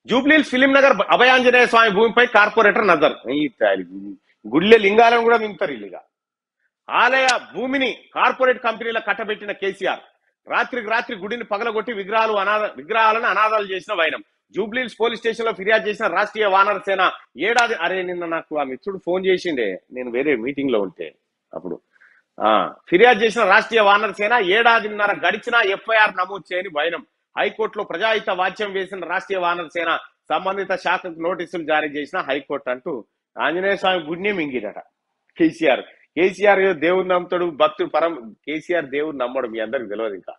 జూబ్లీహిల్స్ ఫిలిం నగర్ అభయాంజనేయ స్వామి భూమిపై కార్పొరేటర్ నజర్ ఈ తాలి- గుళ్ళె లింగాలను కూడా మింగుతారు వీళ్ళుగా ఆలయ భూమిని కార్పొరేట్ కంపెనీల కట్టబెట్టిన కేసీఆర్ రాత్రికి రాత్రి గుడిని పగలగొట్టి విగ్రహాలు అనాథ విగ్రహాలను అనాథాలు చేసిన వైనం జూబ్లీహిల్స్ పోలీస్ స్టేషన్ లో ఫిర్యాదు చేసిన రాష్ట్రీయ వానర సేన ఏడాది అరే నిన్న నాకు ఆ మిత్రుడు ఫోన్ చేసిండే నేను వేరే మీటింగ్ లో ఉంటే అప్పుడు ఆ ఫిర్యాదు చేసిన రాష్ట్రీయ వానర సేన ఏడాదిన్నర గడిచినా ఎఫ్ఐఆర్ నమోదు చేయని వైనం హైకోర్టులో ప్రజాహిత వాచ్యం వేసిన రాష్ట్రీయ వానర సేన సంబంధిత శాఖకు నోటీసులు జారీ చేసిన హైకోర్టు అంటూ ఆంజనేయ స్వామి గుడిని మింగిడట కేసీఆర్ కేసీఆర్ ఏదో దేవుడు నమ్ముతాడు భక్తుడు పరం కేసీఆర్ దేవుడు నమ్మడు మీ అందరికి తెలియదు ఇంకా